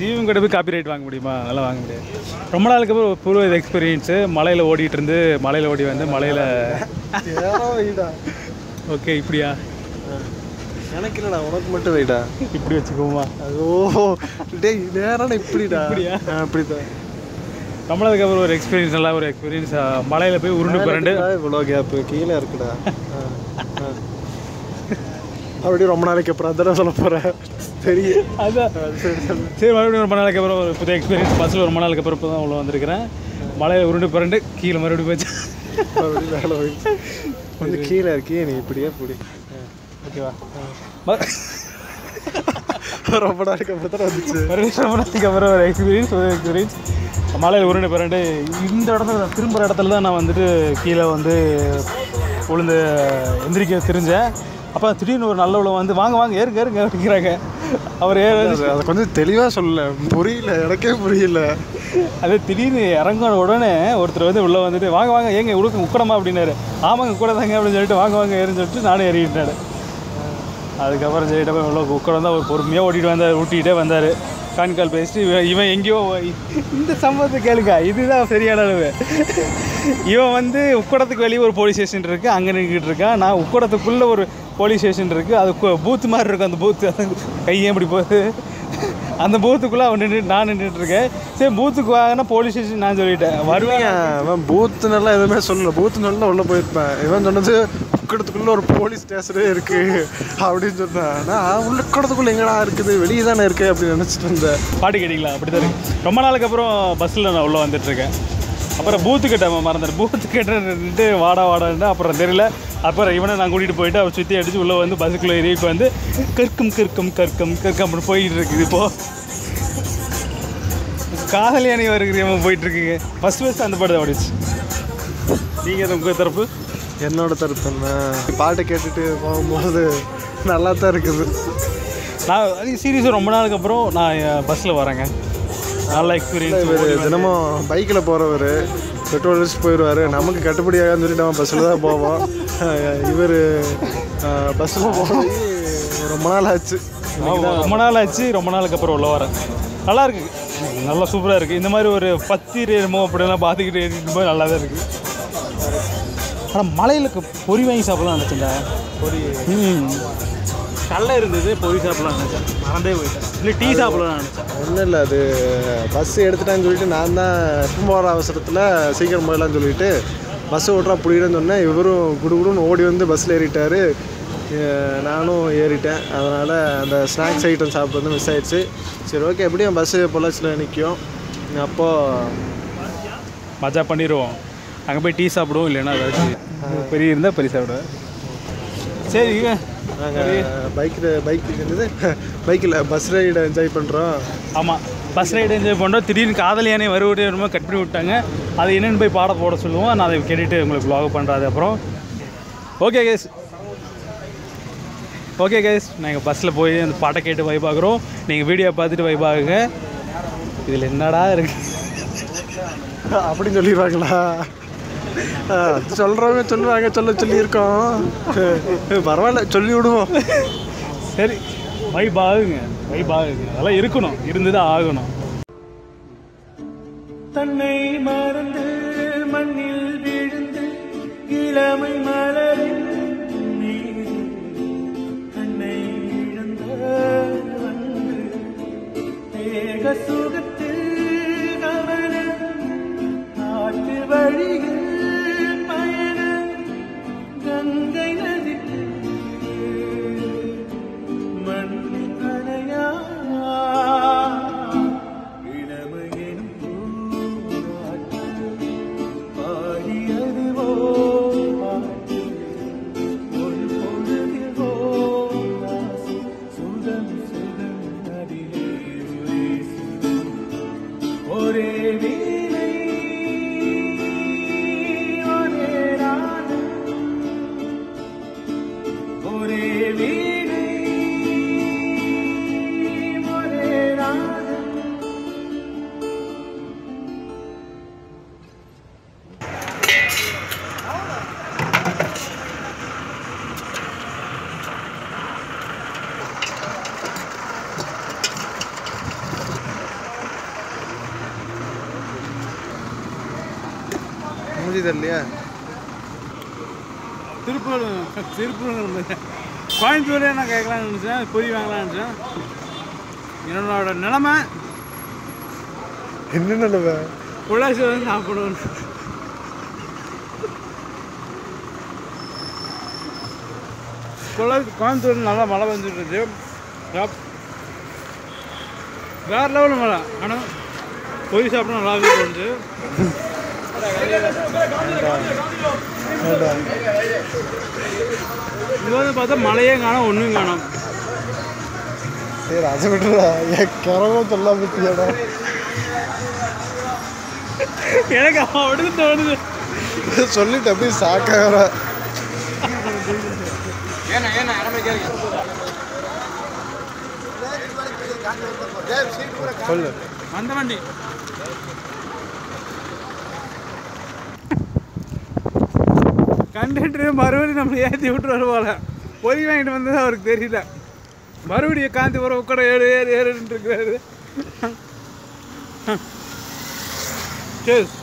ஜீவன் கூட போய் copy right வாங்க முடியுமா அதெல்லாம் வாங்க முடியாது ரொம்ப நாளுக்கு அப்புறம் ஒரு புது இது எக்ஸ்பீரியன்ஸு மலையில் ஓடிட்டு இருந்து மலையில் ஓடி வந்து மலையில் நேரம் வைடா ஓகே இப்படியா எனக்கு இல்லடா உனக்கு மட்டும் வைடா இப்படி வச்சுக்கோமா ஓ டேய் நேரம் இப்படிடா இப்படியா? ஆ, அப்படிதான் ரொம்ப நாளுக்கு அப்புறம் ஒரு எக்ஸ்பீரியன்ஸ் நல்லா ஒரு எக்ஸ்பீரியன்ஸ் மலையில் போய் உருண்டு பிறண்டு இவ்வளோ கேப்பு கீழே இருக்குடா ஆ, ஆ. அப்படியே ரொம்ப நாளைக்கு அப்புறம் அதான் சொல்ல போகிறேன் தெரியும் அதான் சரி சொல்லு சரி மறுபடியும் ரொம்ப நாளுக்கு அப்புறம் ஒரு புது எக்ஸ்பீரியன்ஸ் பஸ்ஸில் ரொம்ப நாளுக்கு அப்புறம் இப்போ தான் உள்ள வந்திருக்கிறேன் மலையில் உருண்டு பிறண்டு கீழே மறுபடியும் போச்சு அப்படி மேலே போயிடுச்சு கொஞ்சம் கீழே இருக்கே நீ இப்படியே பிடி ஓகேவா ம- ரொம்ப நாளைக்கு அப்புறம் தான் வந்துச்சு மறுபடியும் ரொம்ப நாளைக்கு அப்புறம் ஒரு எக்ஸ்பீரியன்ஸ் ஒரு எக்ஸ்பீரியன்ஸ் மலையில் உருண்டு பிறண்டு இந்த இடத்துல தான் திரும்புகிற இடத்துல தான் நான் வந்துட்டு கீழே வந்து உளுந்து எந்திரிக்க தெரிஞ்சேன் அப்போ திடீர்னு ஒரு நல்ல உள்ள வந்து வாங்க வாங்க ஏறுங்க ஏறுங்க அப்படிங்கிறாங்க அவர் ஏற அது அதை கொஞ்சம் தெளிவாக சொல்லல புரியல எனக்கே புரியல அது திடீர்னு இறங்கின உடனே ஒருத்தர் வந்து உள்ளே வந்துட்டு வாங்க வாங்க ஏங்க உடுக்க உக்கடமா அப்படின்னாரு ஆமாங்க கூட தாங்க அப்படின்னு சொல்லிட்டு வாங்க வாங்க ஏறுன்னு சொல்லிட்டு நானும் ஏறிட்டாரு அதுக்கப்புறம் சரிட்ட போய் உள்ள உட்காந்து அவர் பொறுமையாக ஓட்டிட்டு வந்தார் ஊட்டிகிட்டே வந்தார் கான்கால் பேசிட்டு இவன் இவன் எங்கேயோ இந்த சம்பவத்தை கேளுங்க இதுதான் சரியான அளவு இவன் வந்து உக்கடத்துக்கு வெளியே ஒரு போலீஸ் ஸ்டேஷன் இருக்குது அங்கே நின்றுட்டு இருக்கான் நான் உக்கடத்துக்குள்ளே ஒரு போலீஸ் ஸ்டேஷன் இருக்குது அது பூத்து மாதிரி இருக்கும் அந்த பூத்து கையே இப்படி போகுது அந்த பூத்துக்குள்ளே அவன் நின்று நான் நின்றுட்டு இருக்கேன் சரி பூத்துக்கு வாங்கினா போலீஸ் ஸ்டேஷன் நான் சொல்லிட்டேன் வருவேன் அவன் பூத்து நல்லா எதுவுமே சொல்லல பூத்து நல்லா உள்ள போயிருப்பேன் இவன் சொன்னது உக்கடத்துக்குள்ள ஒரு போலீஸ் ஸ்டேஷனே இருக்கு அப்படின்னு சொன்னான் நான் உள்ள உக்கடத்துக்குள்ள எங்கடா இருக்குது வெளியே தானே இருக்கு அப்படின்னு நினச்சிட்டு இருந்தேன் பாட்டு கேட்டிங்களா அப்படி தான் இருக்கு ரொம்ப நாளுக்கு அப்புறம் பஸ்ஸில் நான் உள்ளே வந்துட்டுருக்கேன் அப்புறம் பூத்து கிட்ட மறந்துட்டேன் பூத்து கிட்ட நின்றுட்டு வாடா வாடான்னு அப்புறம் தெரியல அப்புறம் இவனை நான் கூட்டிகிட்டு போயிட்டு அவர் சுற்றி அடித்து உள்ளே வந்து பஸ்ஸுக்குள்ளே ஏறி இப்போ வந்து கற்கும் கற்கும் கற்கும் கற்கம் அப்படி போயிட்டு இருக்குது இப்போது காதல் யானை வருகிறவங்க போயிட்டு இருக்குங்க ஃபஸ்ட் ஃபஸ்ட் அந்த பாட்டு தான் ஓடிச்சு நீங்கள் அது உங்கள் தரப்பு என்னோட தரப்பு என்ன பாட்டை கேட்டுட்டு போகும்போது நல்லா தான் இருக்குது நான் அது சீரியஸாக ரொம்ப நாளுக்கு அப்புறம் நான் பஸ்ஸில் வரேங்க நல்ல எக்ஸ்பீரியன்ஸ் இவர் தினமும் பைக்கில் போகிறவர் பெட்ரோல் அடிச்சு போயிடுவார் நமக்கு கட்டுப்படியாகான்னு சொல்லிட்டு நம்ம பஸ்ஸில் தான் போவோம் இவர் பஸ்ஸில் போய் ரொம்ப நாள் ஆச்சு ரொம்ப நாள் ஆச்சு ரொம்ப நாளுக்கு அப்புறம் உள்ள வரேன் நல்லா இருக்கு நல்லா சூப்பராக இருக்குது இந்த மாதிரி ஒரு பத்தி ரேமோ அப்படிலாம் பார்த்துக்கிட்டு இருக்கும்போது நல்லா தான் இருக்குது ஆனால் மலையில் பொறி வாங்கி சாப்பிடலாம் நினச்சேன்டா பொறி ம் கடலை இருந்தது பொறி சாப்பிடலாம் நினச்சேன் மறந்தே போயிட்டேன் இல்லை டீ சாப்பிடலாம் நினச்சேன் ஒன்றும் இல்லை அது பஸ் எடுத்துட்டான்னு சொல்லிட்டு நான் தான் எப்போ போகிற அவசரத்தில் சீக்கிரம் போயிடலாம்னு சொல்லிட்டு பஸ் ஓட்டுறா பிடிக்கலன்னு சொன்னேன் இவரும் குடுகுடுன்னு ஓடி வந்து பஸ்ஸில் ஏறிட்டார் நானும் ஏறிட்டேன் அதனால் அந்த ஸ்நாக்ஸ் ஐட்டம் சாப்பிட்றது மிஸ் ஆயிடுச்சு சரி ஓகே எப்படியும் பஸ்ஸு பொள்ளாச்சியில் நிற்கும் அப்போது மஜா பண்ணிடுவோம் அங்கே போய் டீ சாப்பிடுவோம் இல்லைன்னா ஏதாச்சும் பெரிய இருந்தால் பெரிய சாப்பிடுவேன் சரி நாங்கள் பைக்கில் பைக் இருந்தது பைக்கில் பஸ் ரைடை என்ஜாய் பண்ணுறோம் ஆமாம் பஸ் ரைடு என்ஜாய் பண்ணுறோம் திடீர்னு காதல் யானை வருவதே வருமோ கட் பண்ணி விட்டாங்க அது என்னென்னு போய் பாட போட சொல்லுவோம் நான் அதை கேட்டுட்டு உங்களுக்கு vlog பண்ணுறேன் அது அப்புறம் ஓகே கேஸ் ஓகே கேஸ் நாங்கள் பஸ்ஸில் போய் அந்த பாட்டை கேட்டு வைப் ஆகுறோம் நீங்கள் வீடியோ பார்த்துட்டு வைப் ஆகுங்க இதில் என்னடா இருக்கு அப்படின்னு சொல்லிடுவாங்களா ஆ, அது சொல்கிறவங்க சொல்லுவாங்க சொல்ல சொல்லியிருக்கோம் பரவாயில்ல சொல்லி விடுவோம் சரி வைப் ஆகுங்க வைப் ஆகுங்க அதெல்லாம் இருக்கணும் இருந்து தான் ஆகணும் தன்னை மறந்து மண்ணில் விழுந்து இளமை மலரின் மீது தன்னை இழந்த வந்து தேக சுகத்தில் கவனம் காட்டு வழியில் பயணம் கங்கை நதிக்கு மண்ணின் அணையா இளமையின் பூங்காற்று பாடியது ஓர் பாட்டு. ஒரு பொழுதில் ஓர் ஆசை. சுகம் சுகம் அதிலே ஒரே சுகம். ஒரே வீணை ஒரே ராகம் ஒரே வீணை ஒரே ராகம் தெரியலையா திருப்பூர் திருப்பூர் கோயம்புத்தூரே நான் கேட்கலான்னு நினச்சேன் பொரி வாங்கலாம்னு நினச்சேன் என்னோட நிலமை என்ன நிலவை பொள்ளாச்சி வந்து சாப்பிடுவேன் பொள்ளாச்சி கோயம்புத்தூர் நல்லா மழை வந்துட்டு இருந்துச்சு சாப்- வேற லெவலில் மழை ஆனால் பொரி சாப்பிட நல்லாவே தோணுச்சு வேண்டாம் இங்கே வந்து பார்த்தா மழையே காணோம் ஒன்றும் காணோம் சரி அதை விட்டுறா என் கிரகம் சொல்ல பற்றியாடா எனக்கு அவன் அப்படி தோணுது சொல்லிட்டு அப்படியே சாக்காகிற சொல்லு அந்த வண்டி கண்டக்டர் மறுபடியும் நம்மளை ஏற்றி விட்டுருவாரு போல பொறி வாங்கிட்டு வந்தது அவருக்கு தெரியல மறுபடியும் காந்திபுரம் உட்கார ஏறு ஏறு ஏறுன்னு இருக்கிறாரு சரி